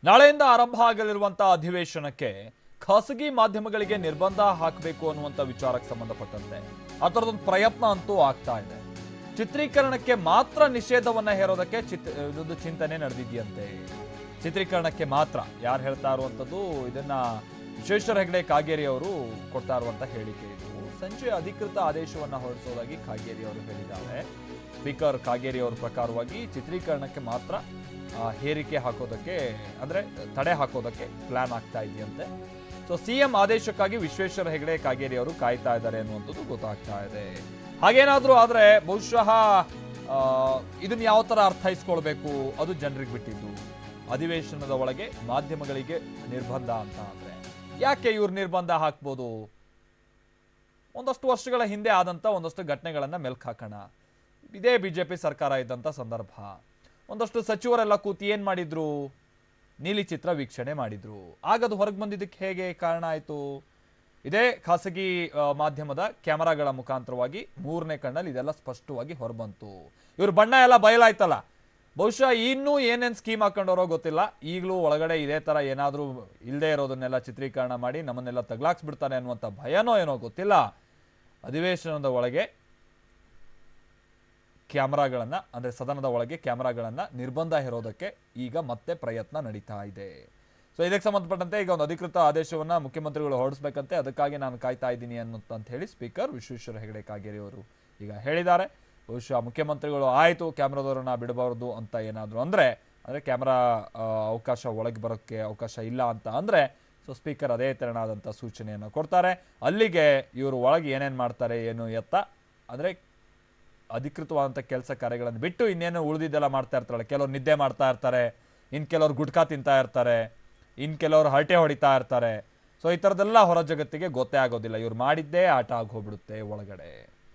ನಾಳೆಯಿಂದ ಆರಂಭ ಆಗಲಿರುವಂತಹ ಅಧಿವೇಶನಕ್ಕೆ ಖಾಸಗಿ ಮಾಧ್ಯಮಗಳಿಗೆ ನಿರ್ಬಂಧ ಹಾಕಬೇಕು ಅನ್ನುವಂಥ ವಿಚಾರಕ್ಕೆ ಸಂಬಂಧಪಟ್ಟಂತೆ ಆ ಥರದೊಂದು ಪ್ರಯತ್ನ ಅಂತೂ ಆಗ್ತಾ ಇದೆ ಚಿತ್ರೀಕರಣಕ್ಕೆ ಮಾತ್ರ ನಿಷೇಧವನ್ನ ಹೇರೋದಕ್ಕೆ ಚಿತ್ ಇದೊಂದು ಚಿಂತನೆ ನಡೆದಿದೆಯಂತೆ ಚಿತ್ರೀಕರಣಕ್ಕೆ ಮಾತ್ರ ಯಾರು ಹೇಳ್ತಾ ಇರುವಂಥದ್ದು ಇದನ್ನ ವಿಶ್ವೇಶ್ವರ ಹೆಗಡೆ ಕಾಗೇರಿ ಅವರು ಕೊಡ್ತಾ ಇರುವಂತ ಹೇಳಿಕೆ ಇದು ಸಂಜೆ ಅಧಿಕೃತ ಆದೇಶವನ್ನ ಹೊರಡಿಸೋದಾಗಿ ಕಾಗೇರಿ ಅವರು ಹೇಳಿದ್ದಾರೆ ಸ್ಪೀಕರ್ ಕಾಗೇರಿ ಅವರ ಪ್ರಕಾರವಾಗಿ ಚಿತ್ರೀಕರಣಕ್ಕೆ ಮಾತ್ರ ಆ, ಹೇರಿಕೆ ಹಾಕೋದಕ್ಕೆ ಅಂದ್ರೆ ತಡೆ ಹಾಕೋದಕ್ಕೆ ಪ್ಲಾನ್ ಆಗ್ತಾ ಇದೆಯಂತೆ ಸೊ ಸಿಎಂ ಆದೇಶಕ್ಕಾಗಿ ವಿಶ್ವೇಶ್ವರ ಹೆಗಡೆ ಕಾಗೇರಿ ಅವರು ಕಾಯ್ತಾ ಇದ್ದಾರೆ ಅನ್ನುವಂಥದ್ದು ಗೊತ್ತಾಗ್ತಾ ಇದೆ ಹಾಗೇನಾದ್ರೂ ಆದ್ರೆ ಬಹುಶಃ ಆ, ಇದನ್ನ ಯಾವ ತರ ಅರ್ಥೈಸ್ಕೊಳ್ಬೇಕು ಅದು ಜನರಿಗೆ ಬಿಟ್ಟಿದ್ದು ಅಧಿವೇಶನದ ಒಳಗೆ ಮಾಧ್ಯಮಗಳಿಗೆ ನಿರ್ಬಂಧ ಅಂತ ಅಂದ್ರೆ ಯಾಕೆ ಇವ್ರು ನಿರ್ಬಂಧ ಹಾಕ್ಬೋದು ಒಂದಷ್ಟು ವರ್ಷಗಳ ಹಿಂದೆ ಆದಂತ ಒಂದಷ್ಟು ಘಟನೆಗಳನ್ನ ಮೆಲ್ಕ್ ಹಾಕೋಣ ಇದೇ ಬಿಜೆಪಿ ಸರ್ಕಾರ ಇದ್ದಂತ ಸಂದರ್ಭ ಒಂದಷ್ಟು ಸಚಿವರೆಲ್ಲ ಕೂತಿ ಏನ್ ಮಾಡಿದ್ರು ನೀಲಿ ಚಿತ್ರ ವೀಕ್ಷಣೆ ಮಾಡಿದ್ರು ಆಗದು ಹೊರಗೆ ಬಂದಿದ್ದಕ್ಕೆ ಹೇಗೆ ಕಾರಣ ಆಯಿತು ಇದೇ ಖಾಸಗಿ ಆ, ಮಾಧ್ಯಮದ ಕ್ಯಾಮರಾಗಳ ಮುಖಾಂತರವಾಗಿ ಮೂರನೇ ಕಣ್ಣಲ್ಲಿ ಇದೆಲ್ಲ ಸ್ಪಷ್ಟವಾಗಿ ಹೊರಬಂತು ಇವ್ರ ಬಣ್ಣ ಎಲ್ಲ ಬಯಲಾಯ್ತಲ್ಲ ಬಹುಶಃ ಇನ್ನೂ ಏನೇನು ಸ್ಕೀಮ್ ಹಾಕೊಂಡವರೋ ಗೊತ್ತಿಲ್ಲ ಈಗಲೂ ಒಳಗಡೆ ಇದೇ ಥರ ಏನಾದರೂ ಇಲ್ಲದೆ ಇರೋದನ್ನೆಲ್ಲ ಚಿತ್ರೀಕರಣ ಮಾಡಿ ನಮ್ಮನ್ನೆಲ್ಲ ತಗ್ಲಾಕ್ಸ್ಬಿಡ್ತಾರೆ ಅನ್ನುವಂಥ ಭಯನೋ ಏನೋ ಗೊತ್ತಿಲ್ಲ ಅಧಿವೇಶನದ ಒಳಗೆ ಕ್ಯಾಮ್ರಾಗಳನ್ನ ಅಂದ್ರೆ ಸದನದ ಒಳಗೆ ಕ್ಯಾಮ್ರಾಗಳನ್ನ ನಿರ್ಬಂಧ ಹೇರೋದಕ್ಕೆ ಈಗ ಮತ್ತೆ ಪ್ರಯತ್ನ ನಡೀತಾ ಇದೆ ಸೊ ಇದಕ್ಕೆ ಸಂಬಂಧಪಟ್ಟಂತೆ ಈಗ ಒಂದು ಅಧಿಕೃತ ಆದೇಶವನ್ನ ಮುಖ್ಯಮಂತ್ರಿಗಳು ಹೊರಡಿಸ್ಬೇಕಂತೆ ಅದಕ್ಕಾಗಿ ನಾನು ಕಾಯ್ತಾ ಇದ್ದೀನಿ ಅನ್ನೋಂತ ಅಂತ ಹೇಳಿ ಸ್ಪೀಕರ್ ವಿಶ್ವೇಶ್ವರ ಹೆಗಡೆ ಕಾಗೇರಿ ಅವರು ಈಗ ಹೇಳಿದ್ದಾರೆ ಬಹುಶಃ ಮುಖ್ಯಮಂತ್ರಿಗಳು ಆಯಿತು ಕ್ಯಾಮ್ರಾದವ್ರನ್ನ ಬಿಡಬಾರ್ದು ಅಂತ ಏನಾದ್ರು ಅಂದ್ರೆ ಅಂದ್ರೆ ಕ್ಯಾಮ್ರಾ ಅವಕಾಶ ಒಳಗೆ ಬರೋಕ್ಕೆ ಅವಕಾಶ ಇಲ್ಲ ಅಂತ ಅಂದ್ರೆ ಸೊ ಸ್ಪೀಕರ್ ಅದೇ ತೆರನಾದಂಥ ಸೂಚನೆಯನ್ನು ಕೊಡ್ತಾರೆ ಅಲ್ಲಿಗೆ ಇವರು ಒಳಗೆ ಏನೇನು ಮಾಡ್ತಾರೆ ಏನು ಎತ್ತ ಅಂದ್ರೆ ಅಧಿಕೃತವಾದಂಥ ಕೆಲಸ ಕಾರ್ಯಗಳನ್ನು ಬಿಟ್ಟು ಇನ್ನೇನು ಉಳಿದಿದ್ದೆಲ್ಲ ಮಾಡ್ತಾ ಇರ್ತಾರಲ್ಲ ಕೆಲವ್ರು ನಿದ್ದೆ ಮಾಡ್ತಾ ಇರ್ತಾರೆ ಇನ್ನು ಕೆಲವ್ರು ಗುಟ್ಕಾ ತಿಂತಾ ಇರ್ತಾರೆ ಇನ್ನು ಕೆಲವ್ರು ಹರಟೆ ಹೊಡಿತಾ ಇರ್ತಾರೆ ಸೊ ಈ ಥರದ್ದೆಲ್ಲ ಹೊರ ಜಗತ್ತಿಗೆ ಗೊತ್ತೇ ಆಗೋದಿಲ್ಲ ಇವ್ರು ಮಾಡಿದ್ದೇ ಆಟ ಆಗಿ ಹೋಗ್ಬಿಡುತ್ತೆ ಒಳಗಡೆ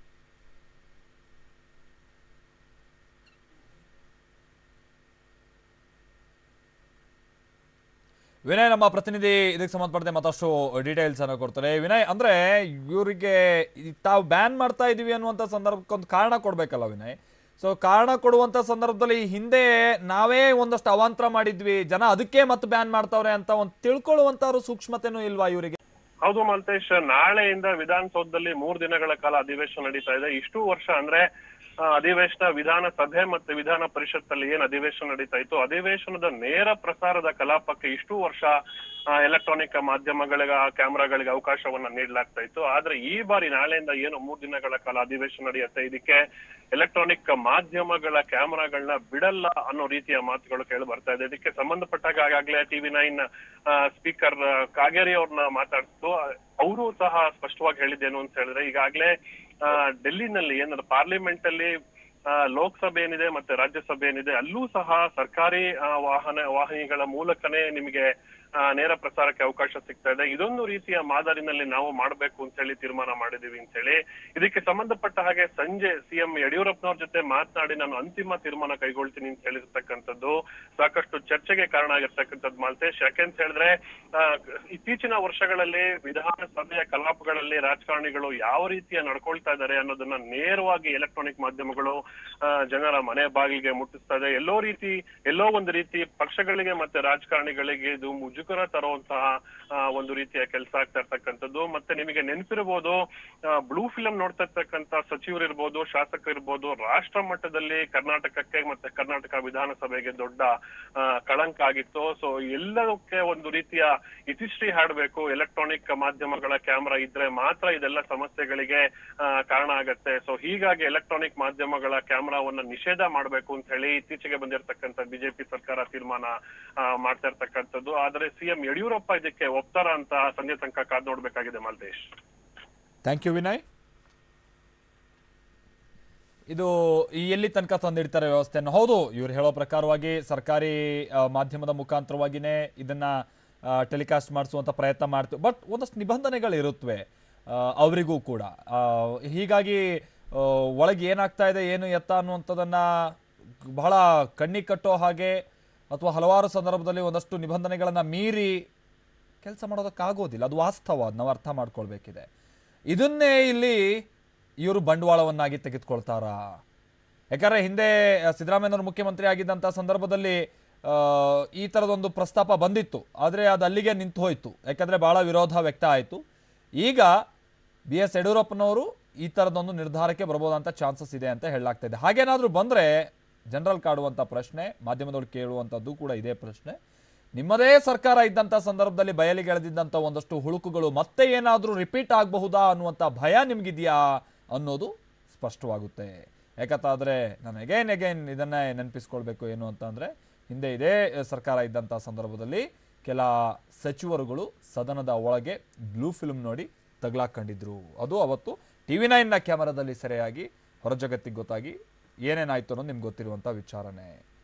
ವಿನಯ್ ನಮ್ಮ ಪ್ರತಿನಿಧಿ ಇದಕ್ಕೆ ಸಂಬಂಧಪಟ್ಟಂತೆ ಮತ್ತಷ್ಟು ಡೀಟೇಲ್ಸ್ ಅನ್ನು ಕೊಡ್ತಾರೆ ವಿನಯ್ ಅಂದ್ರೆ ಇವರಿಗೆ ತಾವು ಬ್ಯಾನ್ ಮಾಡ್ತಾ ಇದೀವಿ ಅನ್ನುವಂಥ ಸಂದರ್ಭಕ್ಕೆ ಒಂದು ಕಾರಣ ಕೊಡ್ಬೇಕಲ್ಲ ವಿನಯ್ ಸೊ ಕಾರಣ ಕೊಡುವಂತ ಸಂದರ್ಭದಲ್ಲಿ ಹಿಂದೆ ನಾವೇ ಒಂದಷ್ಟು ಅವಾಂತರ ಮಾಡಿದ್ವಿ ಜನ ಅದಕ್ಕೆ ಮತ್ತೆ ಬ್ಯಾನ್ ಮಾಡ್ತಾವ್ರೆ ಅಂತ ಒಂದು ತಿಳ್ಕೊಳ್ಳುವಂತಾರು ಸೂಕ್ಷ್ಮತೆನೂ ಇಲ್ವಾ ಇವರಿಗೆ ಹೌದು ಮಲ್ತೇಶ್ ನಾಳೆಯಿಂದ ವಿಧಾನಸೌಧದಲ್ಲಿ ಮೂರ್ ದಿನಗಳ ಕಾಲ ಅಧಿವೇಶನ ನಡೀತಾ ಇದೆ ಇಷ್ಟು ವರ್ಷ ಅಂದ್ರೆ ಆ, ಅಧಿವೇಶನ ವಿಧಾನ ಸಭೆ ಮತ್ತೆ ವಿಧಾನ ಪರಿಷತ್ತಲ್ಲಿ ಏನ್ ಅಧಿವೇಶನ ನಡೀತಾ ಇತ್ತು ಅಧಿವೇಶನದ ನೇರ ಪ್ರಸಾರದ ಕಲಾಪಕ್ಕೆ ಇಷ್ಟು ವರ್ಷ ಎಲೆಕ್ಟ್ರಾನಿಕ್ ಮಾಧ್ಯಮಗಳಿಗೆ ಕ್ಯಾಮ್ರಾಗಳಿಗೆ ಅವಕಾಶವನ್ನ ನೀಡಲಾಗ್ತಾ ಇತ್ತು ಆದ್ರೆ ಈ ಬಾರಿ ನಾಳೆಯಿಂದ ಏನು ಮೂರ್ ದಿನಗಳ ಕಾಲ ಅಧಿವೇಶನ ನಡೆಯುತ್ತೆ ಇದಕ್ಕೆ ಎಲೆಕ್ಟ್ರಾನಿಕ್ ಮಾಧ್ಯಮಗಳ ಕ್ಯಾಮ್ರಾಗಳನ್ನ ಬಿಡಲ್ಲ ಅನ್ನೋ ರೀತಿಯ ಮಾತುಗಳು ಕೇಳಿ ಬರ್ತಾ ಇದೆ ಇದಕ್ಕೆ ಸಂಬಂಧಪಟ್ಟಾಗ ಆಗಾಗ್ಲೇ ಟಿವಿ ನೈನ್ ಸ್ಪೀಕರ್ ಕಾಗೇರಿ ಅವ್ರನ್ನ ಮಾತಾಡ್ತು ಅವರು ಸಹ ಸ್ಪಷ್ಟವಾಗಿ ಹೇಳಿದ್ದೇನು ಅಂತ ಹೇಳಿದ್ರೆ ಈಗಾಗ್ಲೇ ಆ, ಡೆಲ್ಲಿನಲ್ಲಿ ಏನದು ಪಾರ್ಲಿಮೆಂಟ್ ಅಲ್ಲಿ ಆ, ಲೋಕಸಭೆ ಏನಿದೆ ಮತ್ತೆ ರಾಜ್ಯಸಭೆ ಏನಿದೆ ಅಲ್ಲೂ ಸಹ ಸರ್ಕಾರಿ ಆ, ವಾಹನ ವಾಹಿನಿಗಳ ಮೂಲಕನೇ ನಿಮಗೆ ಆ, ನೇರ ಪ್ರಸಾರಕ್ಕೆ ಅವಕಾಶ ಸಿಗ್ತಾ ಇದೆ ಇದೊಂದು ರೀತಿಯ ಮಾದರಿನಲ್ಲಿ ನಾವು ಮಾಡಬೇಕು ಅಂತ ಹೇಳಿ ತೀರ್ಮಾನ ಮಾಡಿದೀವಿ ಅಂತ ಹೇಳಿ ಇದಕ್ಕೆ ಸಂಬಂಧಪಟ್ಟ ಹಾಗೆ ಸಂಜೆ ಸಿಎಂ ಯಡಿಯೂರಪ್ಪನವ್ರ ಜೊತೆ ಮಾತನಾಡಿ ನಾನು ಅಂತಿಮ ತೀರ್ಮಾನ ಕೈಗೊಳ್ತೀನಿ ಅಂತ ಹೇಳಿರ್ತಕ್ಕಂಥದ್ದು ಸಾಕಷ್ಟು ಚರ್ಚೆಗೆ ಕಾರಣ ಆಗಿರ್ತಕ್ಕಂಥದ್ದು ಮಾಲ್ತೇಶ್ ಯಾಕೆಂತ ಹೇಳಿದ್ರೆ ಆ, ಇತ್ತೀಚಿನ ವರ್ಷಗಳಲ್ಲಿ ವಿಧಾನಸಭೆಯ ಕಲಾಪಗಳಲ್ಲಿ ರಾಜಕಾರಣಿಗಳು ಯಾವ ರೀತಿಯ ನಡ್ಕೊಳ್ತಾ ಇದ್ದಾರೆ ಅನ್ನೋದನ್ನ ನೇರವಾಗಿ ಎಲೆಕ್ಟ್ರಾನಿಕ್ ಮಾಧ್ಯಮಗಳು ಆ, ಜನರ ಮನೆ ಬಾಗಿಲಿಗೆ ಮುಟ್ಟಿಸ್ತಾ ಇದೆ ಎಲ್ಲೋ ರೀತಿ ಎಲ್ಲೋ ಒಂದು ರೀತಿ ಪಕ್ಷಗಳಿಗೆ ಮತ್ತೆ ರಾಜಕಾರಣಿಗಳಿಗೆ ಇದು ಮುಜುಗರ ತರುವಂತಹ ಆ, ಒಂದು ರೀತಿಯ ಕೆಲಸ ಆಗ್ತಾ ಇರ್ತಕ್ಕಂಥದ್ದು ಮತ್ತೆ ನಿಮಗೆ ನೆನಪಿರ್ಬೋದು ಬ್ಲೂ ಫಿಲಂ ನೋಡ್ತಾ ಇರ್ತಕ್ಕಂಥ ಸಚಿವರು ಇರ್ಬೋದು ಶಾಸಕರು ಇರ್ಬೋದು ರಾಷ್ಟ್ರ ಮಟ್ಟದಲ್ಲಿ ಕರ್ನಾಟಕಕ್ಕೆ ಮತ್ತೆ ಕರ್ನಾಟಕ ವಿಧಾನಸಭೆಗೆ ದೊಡ್ಡ ಆ, ಕಳಂಕ ಆಗಿತ್ತು ಸೊ ಎಲ್ಲದಕ್ಕೆ ಒಂದು ರೀತಿಯ ಇತಿಶ್ರೀ ಹಾಡಬೇಕು ಎಲೆಕ್ಟ್ರಾನಿಕ್ ಮಾಧ್ಯಮಗಳ ಕ್ಯಾಮ್ರಾ ಇದ್ರೆ ಮಾತ್ರ ಇದೆಲ್ಲ ಸಮಸ್ಯೆಗಳಿಗೆ ಆ, ಕಾರಣ ಆಗತ್ತೆ ಸೊ ಹೀಗಾಗಿ ಎಲೆಕ್ಟ್ರಾನಿಕ್ ಮಾಧ್ಯಮಗಳ ಕ್ಯಾಮ್ರಾವನ್ನ ನಿಷೇಧ ಮಾಡಬೇಕು ಅಂತ ಹೇಳಿ ಇತ್ತೀಚೆಗೆ ಬಂದಿರತಕ್ಕಂಥ ಬಿಜೆಪಿ ಸರ್ಕಾರ ತೀರ್ಮಾನ ಆ, ಮಾಡ್ತಾ ಇರ್ತಕ್ಕಂಥದ್ದು ಆದ್ರೆ ಸಿಎಂ ಯಡಿಯೂರಪ್ಪ ಇದಕ್ಕೆ ಒಪ್ತಾರ ಅಂತ ಸಂಜೆ ತನಕ ಕಾದ್ ನೋಡ್ಬೇಕಾಗಿದೆ ಮಾಲ್ತೇಶ್ ಥ್ಯಾಂಕ್ ಯು ವಿನಯ್ ಇದು ಈ ಎಲ್ಲಿ ತನಕ ತಂದಿಡ್ತಾರೆ ವ್ಯವಸ್ಥೆಯನ್ನು ಹೌದು ಇವ್ರು ಹೇಳೋ ಪ್ರಕಾರವಾಗಿ ಸರ್ಕಾರಿ ಆ, ಮಾಧ್ಯಮದ ಮುಖಾಂತರವಾಗಿನೇ ಇದನ್ನ ಟೆಲಿಕಾಸ್ಟ್ ಮಾಡಿಸುವಂಥ ಪ್ರಯತ್ನ ಮಾಡ್ತೀವಿ ಬಟ್ ಒಂದಷ್ಟು ನಿಬಂಧನೆಗಳು ಇರುತ್ತವೆ ಆ, ಅವರಿಗೂ ಕೂಡ ಆ, ಹೀಗಾಗಿ ಆ, ಒಳಗೆ ಏನಾಗ್ತಾ ಇದೆ ಏನು ಎತ್ತ ಅನ್ನುವಂಥದ್ದನ್ನ ಬಹಳ ಕಣ್ಣಿಗೆ ಕಟ್ಟೋ ಹಾಗೆ ಅಥವಾ ಹಲವಾರು ಸಂದರ್ಭದಲ್ಲಿ ಒಂದಷ್ಟು ನಿಬಂಧನೆಗಳನ್ನು ಮೀರಿ ಕೆಲಸ ಮಾಡೋದಕ್ಕಾಗೋದಿಲ್ಲ ಅದು ವಾಸ್ತವ ಅದು ನಾವು ಅರ್ಥ ಮಾಡ್ಕೊಳ್ಬೇಕಿದೆ ಇದನ್ನೇ ಇಲ್ಲಿ ಇವರು ಬಂಡವಾಳವನ್ನಾಗಿ ತೆಗೆದುಕೊಳ್ತಾರಾ ಯಾಕಂದ್ರೆ ಹಿಂದೆ ಸಿದ್ದರಾಮಯ್ಯನವರು ಮುಖ್ಯಮಂತ್ರಿ ಆಗಿದ್ದಂಥ ಸಂದರ್ಭದಲ್ಲಿ ಆ, ಈ ಥರದೊಂದು ಪ್ರಸ್ತಾಪ ಬಂದಿತ್ತು ಆದರೆ ಅದು ಅಲ್ಲಿಗೆ ನಿಂತು ಹೋಯಿತು ಯಾಕಂದರೆ ಭಾಳ ವಿರೋಧ ವ್ಯಕ್ತ ಆಯಿತು ಈಗ ಬಿ ಎಸ್ ಯಡಿಯೂರಪ್ಪನವರು ಈ ಥರದೊಂದು ನಿರ್ಧಾರಕ್ಕೆ ಬರ್ಬೋದಂತ ಚಾನ್ಸಸ್ ಇದೆ ಅಂತ ಹೇಳಲಾಗ್ತಾ ಇದೆ ಹಾಗೇನಾದರೂ ಬಂದರೆ ಜನರಲ್ ಕಾಡುವಂಥ ಪ್ರಶ್ನೆ ಮಾಧ್ಯಮದವ್ರು ಕೇಳುವಂಥದ್ದು ಕೂಡ ಇದೇ ಪ್ರಶ್ನೆ ನಿಮ್ಮದೇ ಸರ್ಕಾರ ಇದ್ದಂಥ ಸಂದರ್ಭದಲ್ಲಿ ಬಯಲಿಗೆ ಎಳೆದಿದ್ದಂಥ ಒಂದಷ್ಟು ಹುಳುಕುಗಳು ಮತ್ತೆ ಏನಾದರೂ ರಿಪೀಟ್ ಆಗಬಹುದಾ ಅನ್ನುವಂಥ ಭಯ ನಿಮಗಿದೆಯಾ ಅನ್ನೋದು ಸ್ಪಷ್ಟವಾಗುತ್ತೆ ಯಾಕಂತಾದರೆ ನಾನು ಎಗೇನ್ ಎಗೇನ್ ಇದನ್ನೇ ನೆನಪಿಸ್ಕೊಳ್ಬೇಕು ಏನು ಅಂತಂದರೆ ಹಿಂದೆ ಇದೇ ಸರ್ಕಾರ ಇದ್ದಂಥ ಸಂದರ್ಭದಲ್ಲಿ ಕೆಲ ಸಚಿವರುಗಳು ಸದನದ ಒಳಗೆ ಬ್ಲೂ ಫಿಲ್ಮ್ ನೋಡಿ ತಗಲಾಕೊಂಡಿದ್ರು ಅದು ಅವತ್ತು ಟಿ ವಿ ನೈನ್ನ ಕ್ಯಾಮರಾದಲ್ಲಿ ಸೆರೆಯಾಗಿ ಹೊರ ಜಗತ್ತಿಗೆ ಗೊತ್ತಾಗಿ ಏನೇನಾಯ್ತು ಅನ್ನೋದು ನಿಮ್ಗೆ ಗೊತ್ತಿರುವಂಥ ವಿಚಾರನೆ